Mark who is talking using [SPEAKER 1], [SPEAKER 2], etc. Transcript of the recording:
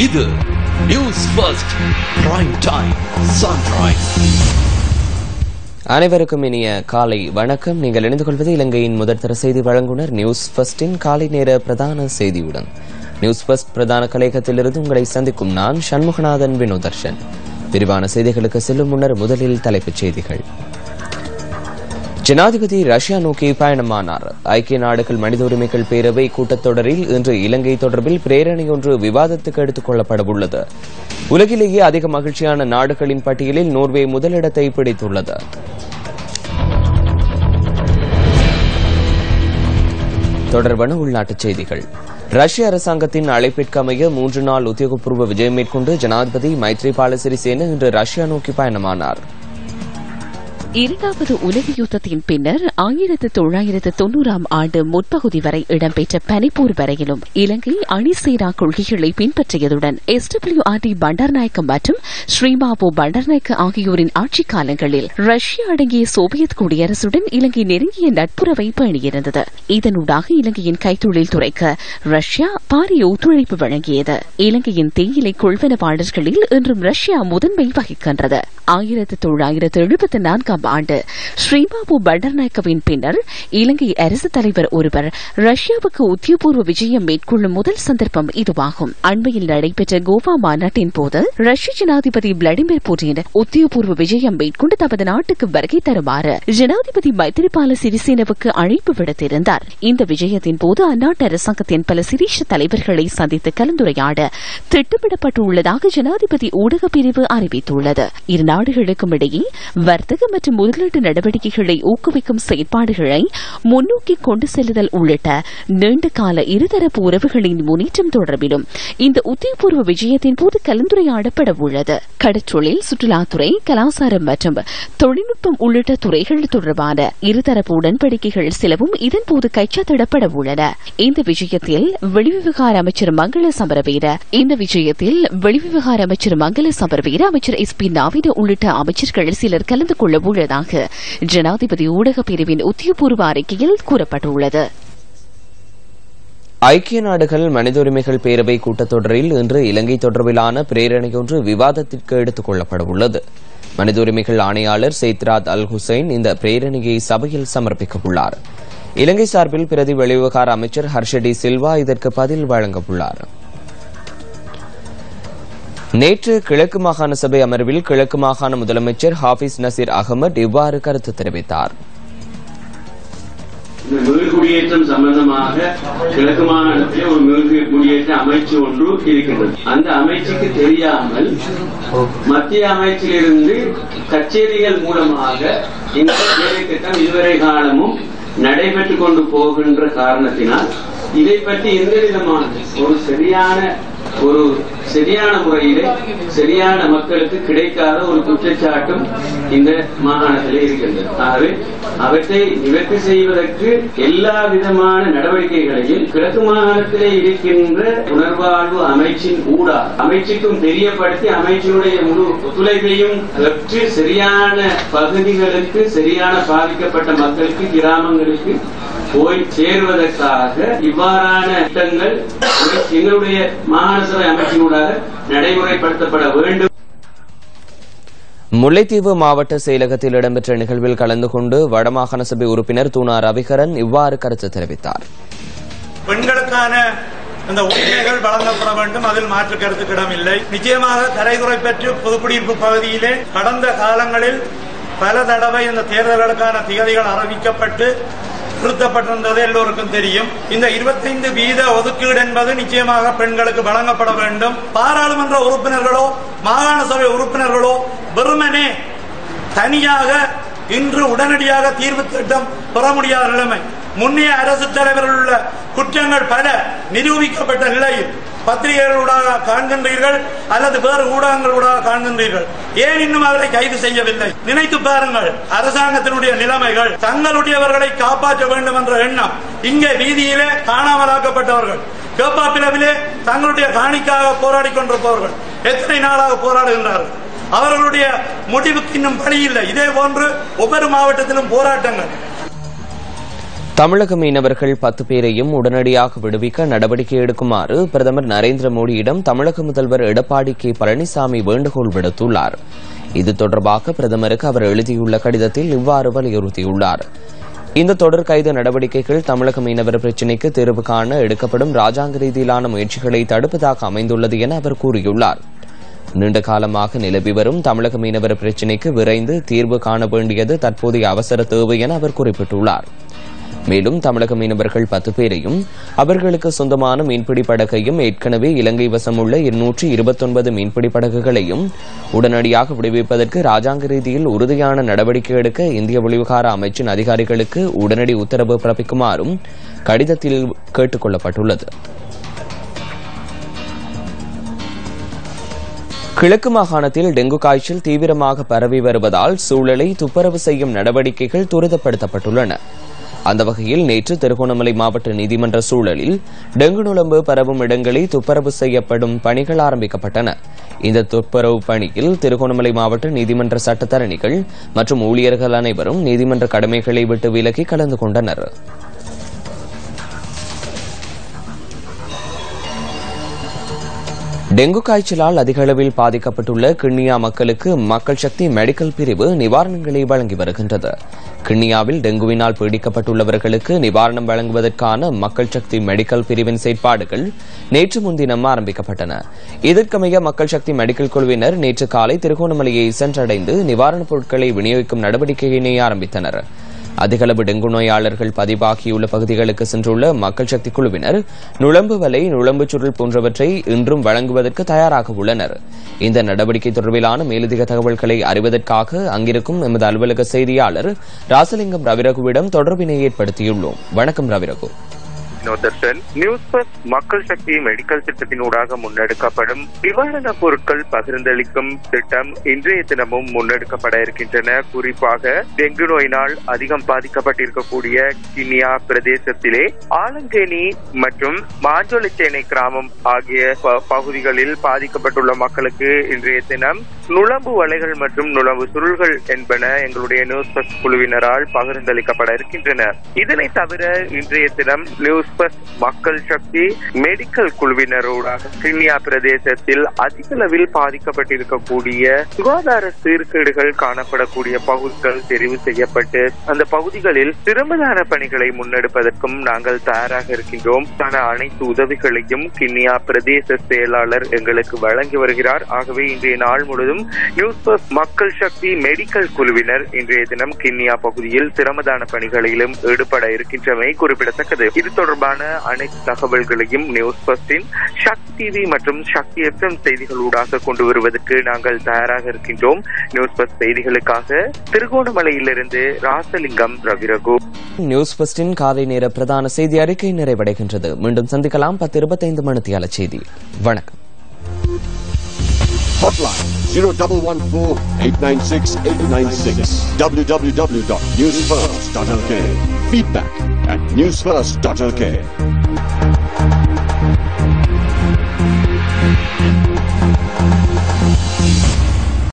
[SPEAKER 1] இது news first prime time sunrise
[SPEAKER 2] அனைவருக்கும் இனிய காலை வணக்கம் நீங்கள் இணைந்து கொள்வது இலங்கையின் முதற்தர செய்தி வழங்குனர் நியூஸ் ஃபர்ஸ்டின் காலை நேர பிரதான செய்தியுடன் நியூஸ் ஃபர்ஸ்ட் பிரதான கலையகத்திலிருந்து உங்களை சந்திக்கும் நான் சண்முகநாதன் வினோதர்ஷன் விரிவான செய்திகளுக்கு செல்லும் முன்னர் முதலில் தலைப்புச் செய்திகள் ஜனாதிபதி ரஷ்யா நோக்கி பயணமானார் ஐக்கிய நாடுகள் மனித உரிமைகள் பேரவை கூட்டத்தொடரில் இன்று இலங்கை தொடர்பில் பிரேரணை ஒன்று விவாதத்துக்கு எடுத்துக் கொள்ளப்பட உள்ளது உலகிலேயே அதிக மகிழ்ச்சியான நாடுகளின் பட்டியலில் நோர்வே முதலிடத்தை பிடித்துள்ளது தொடர்பான உள்நாட்டுச் செய்திகள் ரஷ்ய அரசாங்கத்தின் அழைப்பிற்கு அமைய மூன்று நாள் உத்தியோகபூர்வ விஜயம் மேற்கொண்டு ஜனாதிபதி மைத்ரிபால சிறிசேன இன்று ரஷ்யா நோக்கி பயணமானார்
[SPEAKER 3] இரண்டாவது உலக யுத்தத்தின் பின்னர் ஆயிரத்து தொள்ளாயிரத்து தொன்னூறாம் ஆண்டு முற்பகுதி வரை இடம்பெற்ற பனிப்போர் வரையிலும் இலங்கை அணிசேனா கொள்கைகளை பின்பற்றியதுடன் S W R D Bandaranaike மற்றும் ஸ்ரீபாபு பண்டார்நாயக்க ஆகியோரின் ஆட்சிக் காலங்களில் ரஷ்யா அடங்கிய சோவியத் குடியரசுடன் இலங்கை நெருங்கிய நட்புறவை பேணியிருந்தது இதனூடாக இலங்கையின் கைத்தொழில் துறைக்கு ரஷ்யா பாரிய ஒத்துழைப்பு வழங்கியது இலங்கையின் தேயிலை கொள்வனவாளர்களில் இன்றும் ரஷ்யா முதன்மை வகிக்கின்றது ஆயிரத்து தொள்ளாயிரத்து எழுபத்தி நான்காம் ஆண்டு ஸ்ரீபாபு பண்டர்நாயக்கவின் பின்னர் இலங்கை அரசு தலைவர் ஒருவர் ரஷ்யாவுக்கு உத்தியோகபூர்வ விஜயம் மேற்கொள்ளும் முதல் சந்தர்ப்பம் இதுவாகும் அண்மையில் நடைபெற்ற கோவா மாநாட்டின் போது ரஷ்ய ஜனாதிபதி விளாடிமிர் புட்டின் உத்தியோகபூர்வ விஜயம் மேற்கொண்டு தமது நாட்டுக்கு வருகை தருமாறு ஜனாதிபதி மைத்திரிபால சிறிசேனவுக்கு அழைப்பு விடுத்திருந்தார் இந்த விஜயத்தின் போது அந்நாட்டு அரசாங்கத்தின் பல சிரீஷ தலைவர்களை சந்தித்து கலந்துரையாட திட்டமிடப்பட்டுள்ளதாக ஜனாதிபதி ஊடகப் பிரிவு அறிவித்துள்ளது இரு நாடுகளுக்கும் இடையே வர்த்தக மற்றும் முதலீட்டு நடவடிக்கைகளை ஊக்குவிக்கும் செயற்பாடுகளை முன்னோக்கி கொண்டு செல்லுதல் உள்ளிட்ட நீண்டகால இருதரப்பு உறவுகளின் முன்னேற்றம் தொடர்பிலும் இந்த உத்தியோகபூர்வ விஜயத்தின் போது கலந்துரையாடப்பட உள்ளது கடற்றொழில் சுற்றுலாத்துறை கலாச்சாரம் மற்றும் தொழில்நுட்பம் உள்ளிட்ட துறைகள் தொடர்பான இருதரப்பு உடன்படிக்கைகள் சிலவும் இதன்போது கைச்சாத்திடப்பட உள்ளன இந்த விஜயத்தில் வெளிவிவகார அமைச்சர் மங்கள சமரவீர இந்த விஜயத்தில் வெளிவிவகார அமைச்சர் மங்கள சமரவீர அமைச்சர் எஸ் பி நாவிட உள்ளிட்ட அமைச்சர்கள் சிலர் கலந்து கொள்ள உள்ளதாக ஜனாதிபதி ஊடகப் பிரிவின் உத்தியோகபூர்வ அறிக்கையில் கூறப்பட்டுள்ளது
[SPEAKER 2] ஐக்கிய நாடுகள் மனித உரிமைகள் பேரவை கூட்டத்தொடரில் இன்று இலங்கை தொடர்பிலான பிரேரணையொன்று விவாதத்திற்கு எடுத்துக் கொள்ளப்பட உள்ளது மனித உரிமைகள் ஆணையாளர் சேத்ராத் அல் ஹுசைன் இந்த பிரேரணையை சபையில் சமர்ப்பிக்க உள்ளார் இலங்கை சார்பில் பிரதி வெளிவிவகார அமைச்சர் ஹர்ஷடி சில்வா இதற்கு பதில் வழங்க உள்ளார் நேற்று கிழக்கு மாகாண சபை அமர்வில் கிழக்கு மாகாண முதலமைச்சர் ஹாபிஸ் நசீர் அகமது இவ்வாறு கருத்து தெரிவித்தார்
[SPEAKER 4] இந்த மீள்குடியேற்றம் சம்பந்தமாக கிழக்கு மாகாணத்திலே ஒரு மீள்குடியேற்ற அமைச்சு ஒன்று இருக்கின்றது அந்த அமைச்சுக்கு தெரியாமல் மத்திய அமைச்சிலிருந்து கச்சேரிகள் மூலமாக இந்த வேலை திட்டம் இதுவரை காலமும் நடைபெற்றுக் கொண்டு போகின்ற காரணத்தினால் இதை பற்றி எந்த விதமான ஒரு சரியான ஒரு சரியான முறையிலே சரியான மக்களுக்கு கிடைக்காத ஒரு குற்றச்சாட்டும் இந்த மாகாணத்திலே இருக்கின்றது ஆகவே அவற்றை நிவர்த்தி செய்வதற்கு எல்லா விதமான நடவடிக்கைகளையும் கிழக்கு மாகாணத்திலே இருக்கின்ற உணர்வாழ்வு அமைச்சின் ஊடா அமைச்சுக்கும் தெரியப்படுத்தி அமைச்சினுடைய முழு ஒத்துழைப்பையும் பெற்று சரியான பகுதிகளுக்கு சரியான பாதிக்கப்பட்ட மக்களுக்கு கிராமங்களுக்கு போய் சேருவதற்காக இவ்வாறான திட்டங்கள் எங்களுடைய மாகாண சபை அமைச்சினூடாக நடைமுறைப்படுத்தப்பட வேண்டும்
[SPEAKER 2] முல்லைத்தீவு மாவட்ட செயலகத்தில் இடம்பெற்ற நிகழ்வில் கலந்து கொண்டு வடமாகாண சபை உறுப்பினர் தூணா ரவிகரன் இவ்வாறு கருத்து தெரிவித்தார்
[SPEAKER 5] பெண்களுக்கான இந்த உரிமைகள் வழங்கப்பட வேண்டும் அதில் மாற்று கருத்துக்கிடம் இல்லை நிச்சயமாக கரைதுறை பெற்று பொதுக்குடியிருப்பு பகுதியிலே கடந்த காலங்களில் பல தடவை இந்த தேர்தல்களுக்கான திகதிகள் அறிவிக்கப்பட்டு நிறுத்தப்பட்டிருந்தது எல்லோருக்கும் தெரியும் இந்த இருபத்தைந்து வீத ஒதுக்கீடு என்பது நிச்சயமாக பெண்களுக்கு வழங்கப்பட வேண்டும் பாராளுமன்ற உறுப்பினர்களோ மாகாண சபை உறுப்பினர்களோ வெறுமனே தனியாக இன்று உடனடியாக தீர்வு திட்டம் பெற முடியாத நிலைமை முன்னைய அரசு தலைவர்கள் உள்ள குற்றங்கள் பல நிரூபிக்கப்பட்ட நிலையில் பத்திரிகைகளூடாக காண்கின்றீர்கள் அல்லது வேறு ஊடகங்களூடாக காண்கின்றீர்கள் ஏன் இன்னும் அவரை கைது செய்யவில்லை நினைத்து பாருங்கள் அரசாங்கத்தினுடைய நிலைமைகள் தங்களுடையவர்களை காப்பாற்ற வேண்டும் என்ற எண்ணம் இங்கே வீதியிலே காணாமலாக்கப்பட்டவர்கள் கேப்பாப்பிலவிலே தங்களுடைய காணிக்காக போராடி கொண்டிருப்பவர்கள் எத்தனை நாளாக போராடுகின்றார்கள் அவர்களுடைய முடிவுக்கு இன்னும் வழி இல்லை இதே போன்று ஒவ்வொரு மாவட்டத்திலும் போராட்டங்கள்
[SPEAKER 2] தமிழக மீனவர்கள் பத்து பேரையும் உடனடியாக விடுவிக்க நடவடிக்கை எடுக்குமாறு பிரதமர் நரேந்திர மோடியிடம் தமிழக முதல்வர் எடப்பாடி கே பழனிசாமி வேண்டுகோள் விடுத்துள்ளார் இது தொடர்பாக பிரதமருக்கு அவர் எழுதியுள்ள கடிதத்தில் இவ்வாறு வலியுறுத்தியுள்ளார் இந்த தொடர் கைது நடவடிக்கைகள் தமிழக மீனவர் பிரச்சினைக்கு தீர்வு காண எடுக்கப்படும் ராஜாங்க ரீதியிலான முயற்சிகளை தடுப்பதாக அமைந்துள்ளது என அவர் கூறியுள்ளார் நீண்ட காலமாக நிலவி வரும் தமிழக மீனவர் பிரச்சினைக்கு விரைந்து தீர்வு காண வேண்டியது தற்போதைய அவசர தேவை என அவர் குறிப்பிட்டுள்ளார் மேலும் தமிழக மீனவர்கள் பத்து பேரையும் அவர்களுக்கு சொந்தமான மீன்பிடி படகையும் ஏற்கனவே இலங்கை வசமுள்ள இருநூற்றி இருபத்தொன்பது மீன்பிடி படகுகளையும் உடனடியாக விடுவிப்பதற்கு ராஜாங்க ரீதியில் உறுதியான நடவடிக்கை எடுக்க இந்திய வெளிவிகார அமைச்சின் அதிகாரிகளுக்கு உடனடி உத்தரவு பிறப்பிக்குமாறும் கடிதத்தில் கேட்டுக் கொள்ளப்பட்டுள்ளது கிழக்கு மாகாணத்தில் டெங்கு காய்ச்சல் தீவிரமாக பரவி வருவதால் சூழலை துப்புரவு செய்யும் நடவடிக்கைகள் துரிதப்படுத்தப்பட்டுள்ளன அந்த வகையில் நேற்று திருகோணமலை மாவட்ட நீதிமன்ற சூழலில் டெங்கு நுழம்பு பரவும் இடங்களில் துப்புரவு செய்யப்படும் பணிகள் ஆரம்பிக்கப்பட்டன இந்த துப்புரவு பணியில் திருகோணமலை மாவட்ட நீதிமன்ற சட்டத்தரணிகள் மற்றும் ஊழியர்கள் அனைவரும் நீதிமன்ற கடமைகளை விட்டு விலகி கலந்து கொண்டனர் டெங்கு காய்ச்சலால் அதிக அளவில் பாதிக்கப்பட்டுள்ள கிண்ணியா மக்களுக்கு மக்கள் சக்தி மெடிக்கல் பிரிவு நிவாரணங்களை வழங்கி வருகின்றது கிண்ணியாவில் டெங்குவினால் பீடிக்கப்பட்டுள்ளவர்களுக்கு நிவாரணம் வழங்குவதற்கான மக்கள் சக்தி மெடிக்கல் பிரிவின் செயற்பாடுகள் நேற்று முன்தினம் ஆரம்பிக்கப்பட்டன இதற்கமைய மக்கள் சக்தி மெடிக்கல் குழுவினர் நேற்று காலை திருகோணமலையை சென்றடைந்து நிவாரணப் பொருட்களை விநியோகிக்கும் நடவடிக்கையினை ஆரம்பித்தனர் அதிகளவு டெங்கு நோயாளர்கள் பதிவாகியுள்ள பகுதிகளுக்கு சென்றுள்ள மக்கள் சக்தி குழுவினர் நுழம்பு வலை நுழம்புச் சுருள் போன்றவற்றை இன்றும் வழங்குவதற்கு தயாராக உள்ளனர் இந்த நடவடிக்கை தொடர்பிலான மேலதிக தகவல்களை அறிவதற்காக அங்கிருக்கும் எமது அலுவலக செய்தியாளர் ராசலிங்கம் ரவிரகுவிடம் தொடர்பினை ஏற்படுத்தியுள்ளோம் வணக்கம் ரவிரகு
[SPEAKER 6] வினோதர்ஷன் நியூஸ் பஸ் மக்கள் சக்தி மெடிக்கல் திட்டத்தினூடாக முன்னெடுக்கப்படும் நிவாரணப் பொருட்கள் பகிர்ந்தளிக்கும் திட்டம் இன்றைய தினமும் முன்னெடுக்கப்பட இருக்கின்றன குறிப்பாக டெங்கு நோயினால் அதிகம் பாதிக்கப்பட்டிருக்கக்கூடிய கினியா பிரதேசத்திலே ஆலங்கேணி மற்றும் மாஞ்சோலிச்சேனை கிராமம் ஆகிய ப- பகுதிகளில் பாதிக்கப்பட்டுள்ள மக்களுக்கு இன்றைய தினம் நுழம்பு வலைகள் மற்றும் நுழம்பு சுருள்கள் என்பன எங்களுடைய நியூஸ் பஸ் குழுவினரால் பகிர்ந்தளிக்கப்பட இருக்கின்றன இதனை தவிர இன்றைய தினம் நியூஸ் பஸ் மக்கள் சக்தி மெடிக்கல் குழுவினரோடாக கிண்ணியா பிரதேசத்தில் அதிக அளவில் பாதிக்கப்பட்டிருக்கக்கூடிய சுகாதார சீர்கேடுகள் காணப்படக்கூடிய பகுதிகள் தெரிவு செய்யப்பட்டு அந்த பகுதிகளில் சிரமதான பணிகளை முன்னெடுப்பதற்கும் நாங்கள் தயாராக இருக்கின்றோம் ஆன அனைத்து உதவிகளையும் கிண்ணியா பிரதேச செயலாளர் எங்களுக்கு வழங்கி வருகிறார் ஆகவே இன்றைய நாள் முழுவதும் நியூஸ் பஸ் மக்கள் சக்தி மெடிக்கல் குழுவினர் இன்றைய தினம் கிண்ணியா பகுதியில் சிரமதான பணிகளிலும் ஈடுபட இருக்கின்றமை குறிப்பிடத்தக்கது இது தொடர்பான அனைத்து தகவல்களையும் நியூஸ் பஸ்டின் சக்தி டிவி மற்றும் சக்தி எஃப்எம் செய்திகளூடாக கொண்டு வருவதற்கு நாங்கள் தயாராக இருக்கின்றோம் நியூஸ் பஸ் செய்திகளுக்காக திருகோணமலையிலிருந்து ராசலிங்கம் ரவிரகு
[SPEAKER 2] நியூஸ் பஸ்டின் காலை நேர பிரதான செய்தி அறிக்கை நிறைவடைகின்றது மீண்டும் சந்திக்கலாம் பத்து இருபத்தைந்து மணித்தியால செய்தி வணக்கம்
[SPEAKER 7] Hotline 0114-896-896 www.newsfirst.lk Feedback at newsfirst.lk